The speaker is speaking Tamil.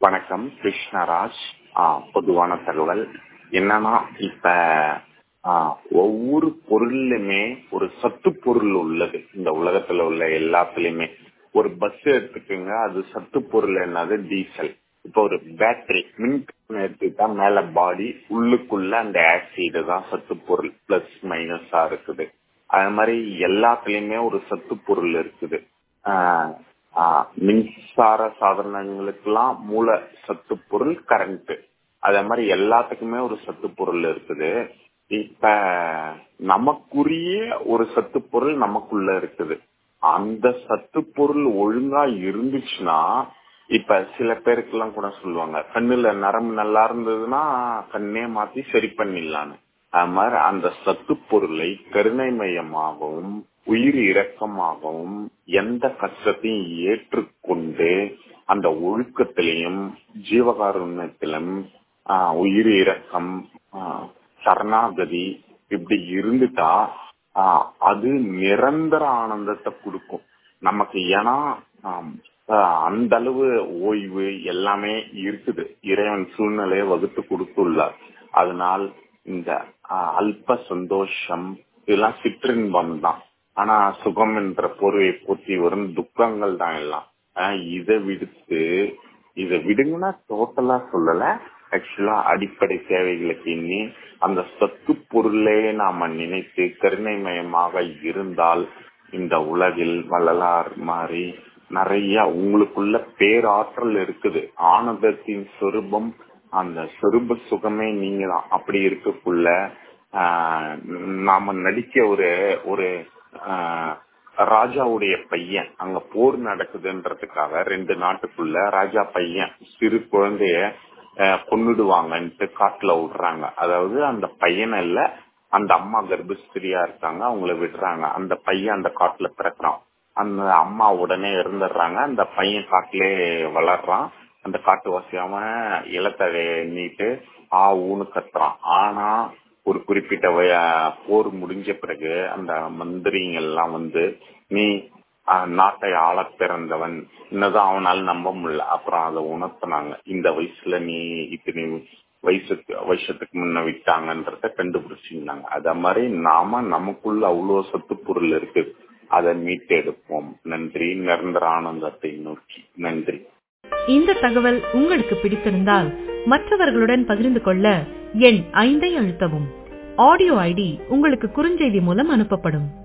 வணக்கம் கிருஷ்ணராஜ் ஆ, பொதுவான தகவல் என்னன்னா இப்ப ஆ, ஒவ்வொரு பொருள்லுமே ஒரு சத்து பொருள் உள்ளது இந்த உலகத்துல உள்ள எல்லாத்துலயுமே ஒரு பஸ் எடுத்துக்கோங்க அது சத்து பொருள் என்னது டீசல் இப்போ ஒரு பேட்டரி மின் எடுத்துக்கிட்டா மேல பாடி உள்ளுக்குள்ள அந்த ஆசிட் தான் சத்து பொருள் பிளஸ் மைனஸா இருக்குது அது மாதிரி எல்லாத்துலயுமே ஒரு சத்து பொருள் இருக்குது ஆஹ் ஆஹ் மின்சார சாதனங்களுக்கெல்லாம் மூல சத்து பொருள் கரண்ட் அதே மாதிரி எல்லாத்துக்குமே ஒரு சத்து பொருள் இருக்குது இப்ப நமக்குரிய ஒரு சத்து பொருள் நமக்குள்ள இருக்குது அந்த சத்து பொருள் ஒழுங்கா இருந்துச்சுன்னா இப்ப சில பேருக்கு எல்லாம் கூட சொல்லுவாங்க கண்ணுல நரம்பு நல்லா இருந்ததுன்னா கண்ணே மாத்தி சரி பண்ணிடலான்னு அது மாதிரி அந்த சத்து பொருளை கருணை மையமாகவும் உயிர் இரக்கமாகவும் எந்த கஷ்டத்தையும் ஏற்றுக்கொண்டு அந்த ஒழுக்கத்திலையும் ஜீவகாருண்யத்திலும் ஆஹ், உயிர் இரக்கம் ஆஹ், சரணாகதி இப்படி இருந்துட்டா ஆஹ், அது நிரந்தர ஆனந்தத்தை கொடுக்கும் நமக்கு ஏன்னா ஆம், ஆஹ், அந்த அளவு ஓய்வு எல்லாமே இருக்குது இறைவன் சூழ்நிலையை வகுத்து கொடுத்துள்ளார் அதனால் இந்த ஆஹ், அல்ப சந்தோஷம் இதெல்லாம் சிற்றின்பம் தான் ஆனா சுகம் என்ற போர்வையை போற்றி வரும் துக்கங்கள் தான் எல்லாம் ஆஹ், இதை விடுத்து இதை விடுங்கன்னா டோட்டலா சொல்லல ஆக்சுவலா அடிப்படை தேவைகளுக்கு எண்ணி அந்த சத்து பொருளே நாம நினைத்து கருணைமயமாக இருந்தால் இந்த உலகில் வள்ளலார் மாதிரி நிறைய உங்களுக்குள்ள பேராற்றல் இருக்குது ஆனந்தத்தின் சொரூபம் அந்த சொரூப சுகமே நீங்க தான் அப்படி இருக்கக்குள்ள ஆஹ், நாம நடிக்க ஒரு ஒரு ஆஹ், ராஜாவுடைய பையன் அங்க போர் நடக்குதுன்றதுக்காக ரெண்டு நாட்டுக்குள்ள ராஜா பையன் சிறு குழந்தைய ஆஹ், கொன்னுடுவாங்கன்ட்டு காட்டுல விடுறாங்க அதாவது அந்த பையனை இல்ல அந்த அம்மா கர்ப்பஸ்திரியா இருக்காங்க அவங்கள விடுறாங்க அந்த பையன் அந்த காட்டுல பிறக்கிறான் அந்த அம்மா உடனே இருந்துடுறாங்க அந்த பையன் காட்டிலே வளர்றான் அந்த காட்டுவாசி அவன் இலத்தழை எண்ணிட்டு ஆ ஊனு கத்துறான் ஆனா ஒரு குறிப்பிட்ட வய போர் முடிஞ்ச பிறகு அந்த மந்திரிங்க எல்லாம் வந்து நீ ஆஹ், நாட்டை ஆள பிறந்தவன் இன்னதான் அவனால் நம்ப முடியல அப்புறம் அதை உணர்த்தினாங்க இந்த வயசுல நீ இத்தனை வயசுக்கு வருஷத்துக்கு முன்ன விட்டாங்கன்றத கண்டுபிடிச்சிருந்தாங்க அத மாதிரி நாம நமக்குள்ள அவ்வளவு சத்து பொருள் இருக்கு அதை மீட்டெடுப்போம் நன்றி நிரந்தர ஆனந்தத்தை நோக்கி நன்றி இந்த தகவல் உங்களுக்கு பிடித்திருந்தால் மற்றவர்களுடன் பகிர்ந்து கொள்ள எண் ஐந்தை அழுத்தவும் ஆடியோ ஐடி உங்களுக்கு குறுஞ்செய்தி மூலம் அனுப்பப்படும்